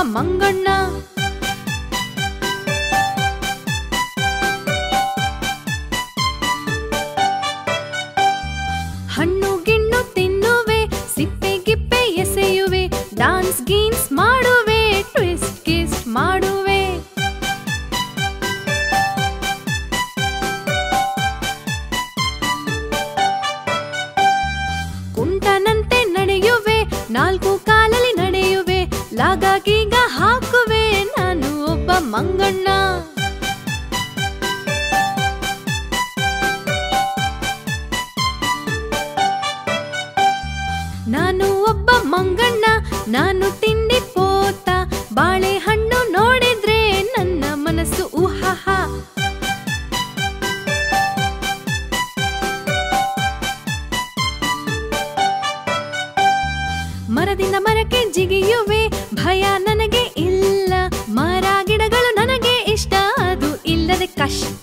ಮಂಗಣ್ಣ ಹಣ್ಣು ಗಿಣ್ಣು ತಿನ್ನುವೆ ಸಿಪ್ಪೆ ಗಿಪ್ಪೆ ಎಸೆಯುವೆ ಡಾನ್ಸ್ ಗೀನ್ಸ್ ಮಾಡುವೆ ಟ್ವಿಸ್ಟ್ ಕಿಸ್ಟ್ ಮಾಡುವೆ ಕುಂಟನಂತೆ ನಡೆಯುವೆ ನಾಲ್ಕು ಕಾಲಲ್ಲಿ ನಡೆಯುವೆ ಲಾಗಾಗೀಗ ಹಾಕುವೆ ನಾನು ಒಬ್ಬ ಮಂಗಣ್ಣ ನಾನು ಒಬ್ಬ ಮಂಗಣ್ಣ ನಾನು ತಿಂಡಿ ಪೋತ ಬಾಳೆಹಣ್ಣು ನೋಡಿದ್ರೆ ನನ್ನ ಮನಸ್ಸು ಊಹಾಹ ಮರದಿಂದ ಮರಕ್ಕೆ ಜಿಗಿಯುವೆ ಭಯ ನನಗೆ ಇಲ್ಲ ಮರ ಗಿಡಗಳು ನನಗೆ ಇಷ್ಟ ಅದು ಇಲ್ಲದೆ ಕಷ್ಟ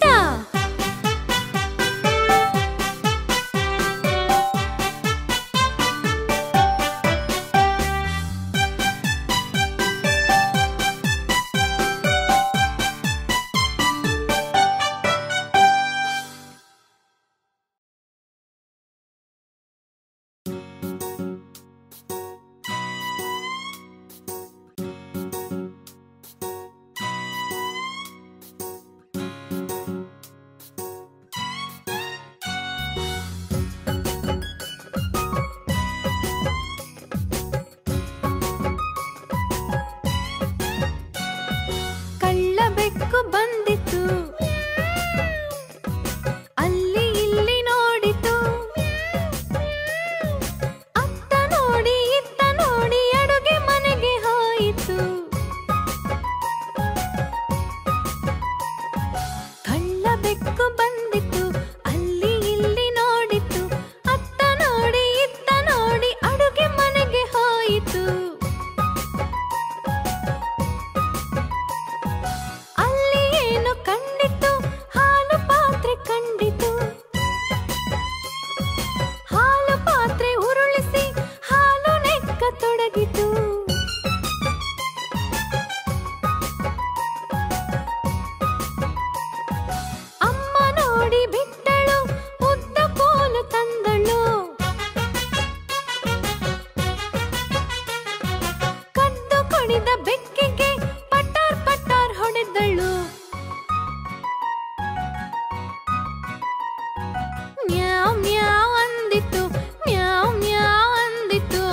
ಕಳ್ಳ ಬೆಕ್ಕು ಬಂದಿತು ಅಲ್ಲಿ ಇಲ್ಲಿ ನೋಡಿತು ಅತ್ತ ನೋಡಿ ಇತ್ತ ನೋಡಿ ಅಡುಗೆ ಮನೆಗೆ ಹೋಯಿತು ಕಳ್ಳ ಬೆಕ್ಕು ಬಂದಿತು ಅಲ್ಲಿ ಇಲ್ಲಿ ನೋಡಿತು ಅತ್ತ ನೋಡಿ ಇತ್ತ ನೋಡಿ ಅಡುಗೆ ಮನೆಗೆ ಹೋಯಿತು ಅಲ್ಲಿ ಏನು ಕಂಡಿತು ಹಾಲು ಪಾತ್ರೆ ಕಂಡಿತು ಹಾಲು ಪಾತ್ರೆ ಉರುಳಿಸಿ ಹಾಲು ನೆಕ್ಕ ತೊಡಗಿತು ಅಮ್ಮ ನೋಡಿ ಬಿಟ್ಟಳು ಉದ್ದ ಕೋಲು ತಂದಳು ಕದ್ದು ಕೊಡಿದ ಬೆಕ್ಕಿಗೆ ಪಟಾರ್ ಪಟಾರ್ ಹೊಡೆದಳು ಮ್ಯಾವ್ ಮ್ಯಾವ್ ಅಂದಿತು ಮ್ಯಾವ್ ಮ್ಯಾವ್ ಅಂದಿತು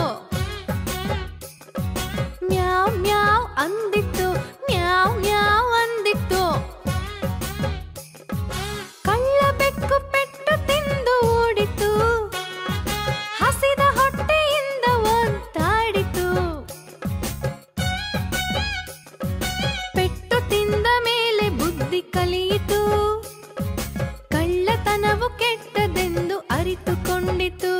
ಮ್ಯಾವ್ ಮ್ಯಾವ್ ಅಂದಿತ್ತು ಮ್ಯಾವ್ ಮ್ಯಾವ್ ಅಂದಿತ್ತು ಕಳ್ಳ ಬೆಕ್ಕು ಪೆಟ್ಟು ತಿಂದು ಓಡಿತು ಹಸಿದ ಹೊಟ್ಟೆಯಿಂದ ಒದ್ದಾಡಿತು ಪೆಟ್ಟು ತಿಂದ ಮೇಲೆ ಬುದ್ಧಿ ಕಲಿಯಿತು ಕಳ್ಳತನವು ಕೆಟ್ಟದೆಂದು ಅರಿತುಕೊಂಡಿತು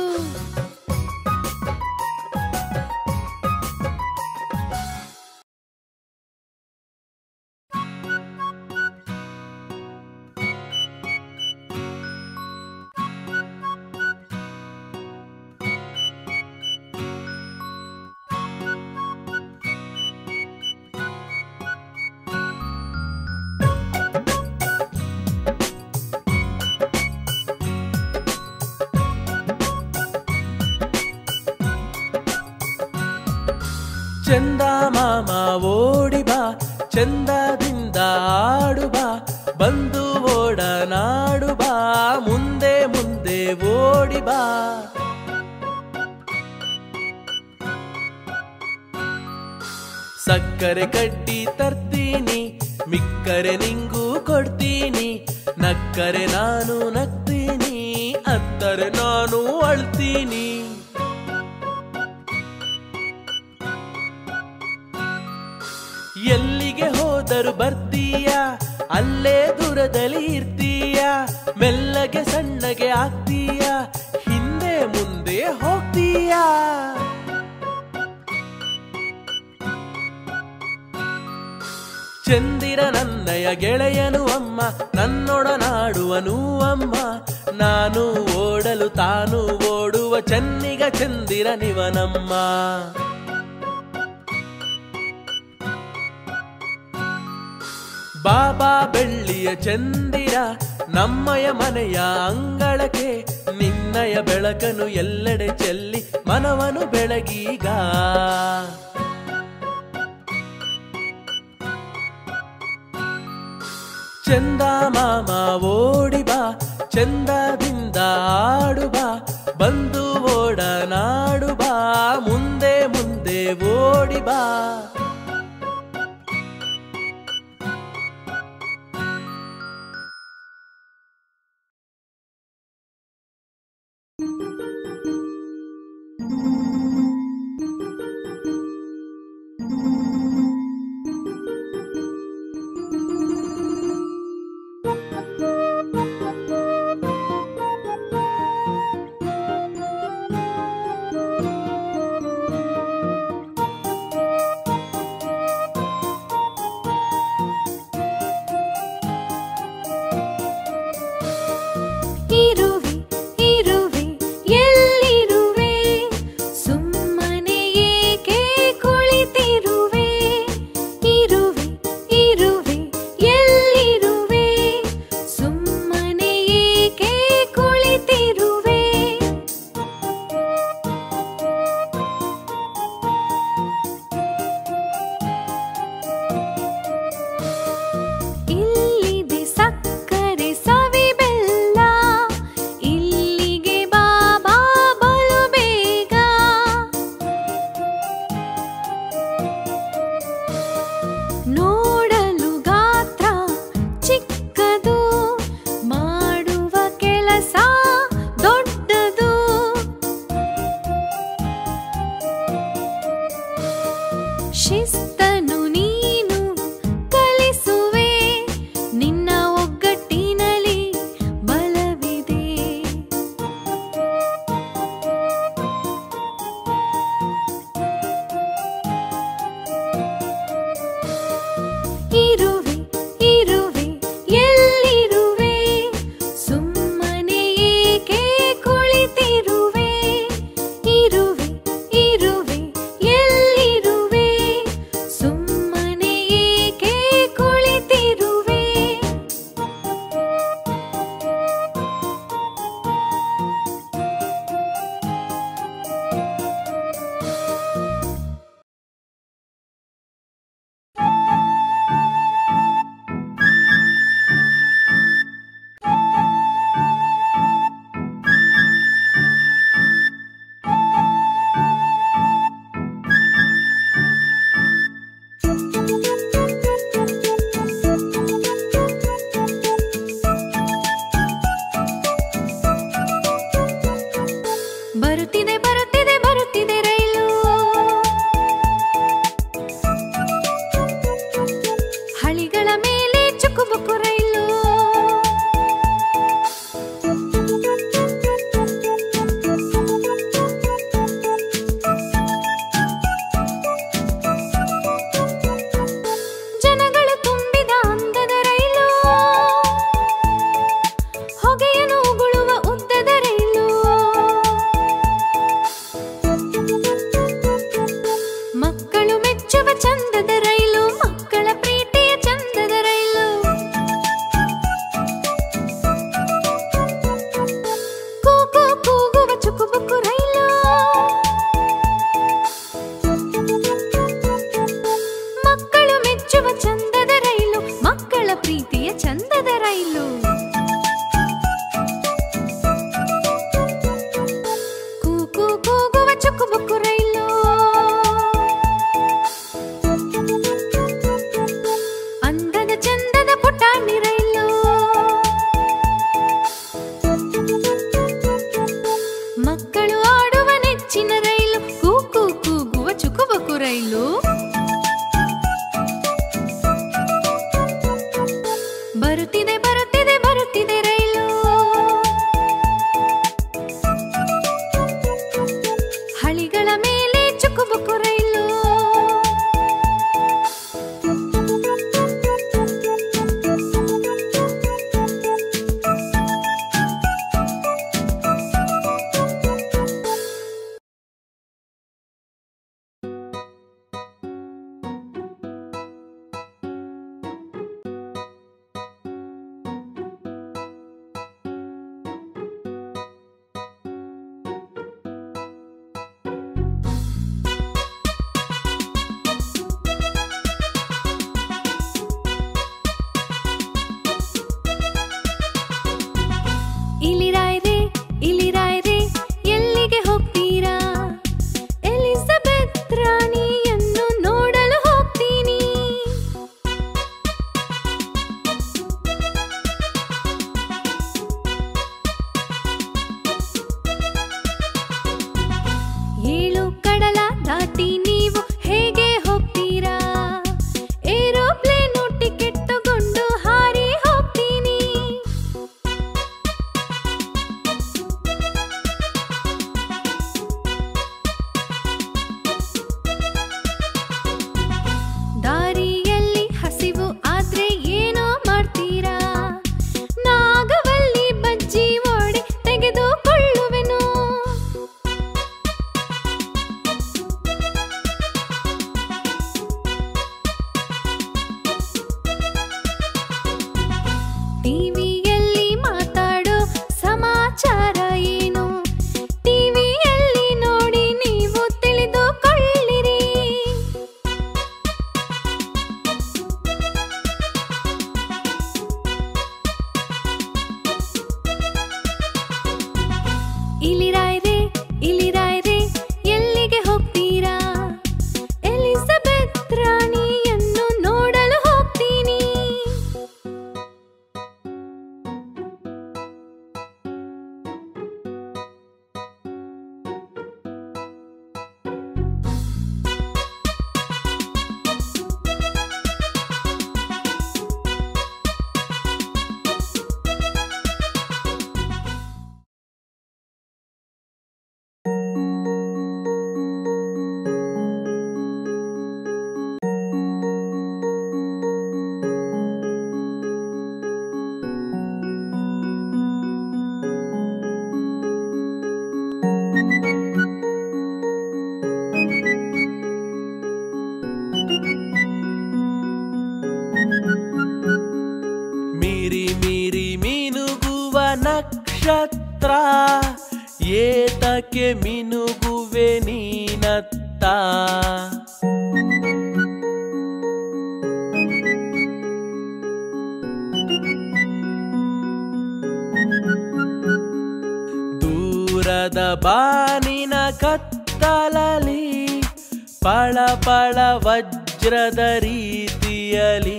ಚಂದ ಮಾಮ ಓಡಿ ಬಾ ಚಂದದಿಂದ ಆಡು ಬಾ ಬಂದು ಓಡನಾಡು ಬಾ ಮುಂದೆ ಮುಂದೆ ಓಡಿ ಬಾ ಸಕ್ಕರೆ ಕಡ್ಡಿ ತರ್ತೀನಿ ಮಿಕ್ಕರೆ ನಿಂಗೂ ಕೊಡ್ತೀನಿ ನಕ್ಕರೆ ನಾನು ನಗ್ತೀನಿ ಅತ್ತರೆ ನಾನು ಅಳ್ತೀನಿ ಎಲ್ಲಿಗೆ ಹೋದರು ಬರ್ತೀಯ ಅಲ್ಲೇ ದೂರದಲ್ಲಿ ಇರ್ತೀಯ ಮೆಲ್ಲಗೆ ಸಣ್ಣಗೆ ಆಗ್ತೀಯ ಹಿಂದೆ ಮುಂದೆ ಹೋಗ್ತೀಯ ಚಂದಿರ ನನ್ನಯ ಗೆಳೆಯನು ಅಮ್ಮ ನನ್ನೊಡನಾಡುವನು ಅಮ್ಮ ನಾನು ಓಡಲು ತಾನು ಓಡುವ ಚೆನ್ನಿಗ ಚಂದಿರ ನಿವನಮ್ಮ ಬಾಬಾ ಬೆಳ್ಳಿಯ ಚಂದಿರ ನಮ್ಮಯ ಮನೆಯ ಅಂಗಳಕ್ಕೆ ನಿನ್ನಯ ಬೆಳಕನು ಎಲ್ಲೆಡೆ ಚೆಲ್ಲಿ ಮನವನು ಬೆಳಗೀಗ ಚಂದ ಮಾಮ ಓಡಿ ಬಾ ಚಂದದಿಂದ ಆಡು ಬಾ ಬಂದು ಓಡನಾಡು ಬಾ ಮುಂದೆ ಮುಂದೆ ಓಡಿ ಬಾ ನಕ್ಷತ್ರ ಏತಕ್ಕೆ ಮಿನುಗುವೆ ನೀನತ್ತ ದೂರದ ಬಾನಿನ ಕತ್ತಲಲಿ ಪಳ ಪಳ ವಜ್ರದ ರೀತಿಯಲಿ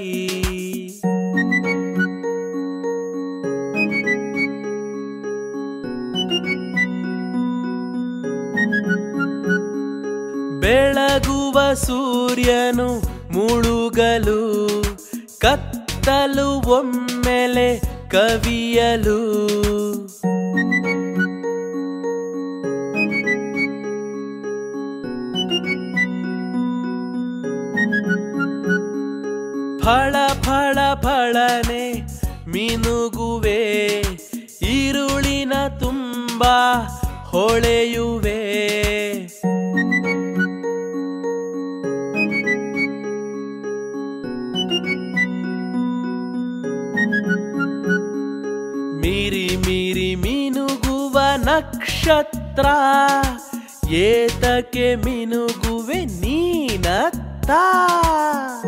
ಬೆಳಗುವ ಸೂರ್ಯನು ಮುಳುಗಲು ಕತ್ತಲು ಒಮ್ಮೆಲೆ ಕವಿಯಲು ಫಳ ಫಳ ಫಳನೆ ಮಿನುಗುವೆ ಈರುಳಿನ ತುಂಬ ಹೊಳೆಯುವೆ ಮೀರಿ ಮೀರಿ ಮಿನುಗುವ ನಕ್ಷತ್ರ ಏತಕ್ಕೆ ಮಿನುಗುವೆ ನೀನತ್ತ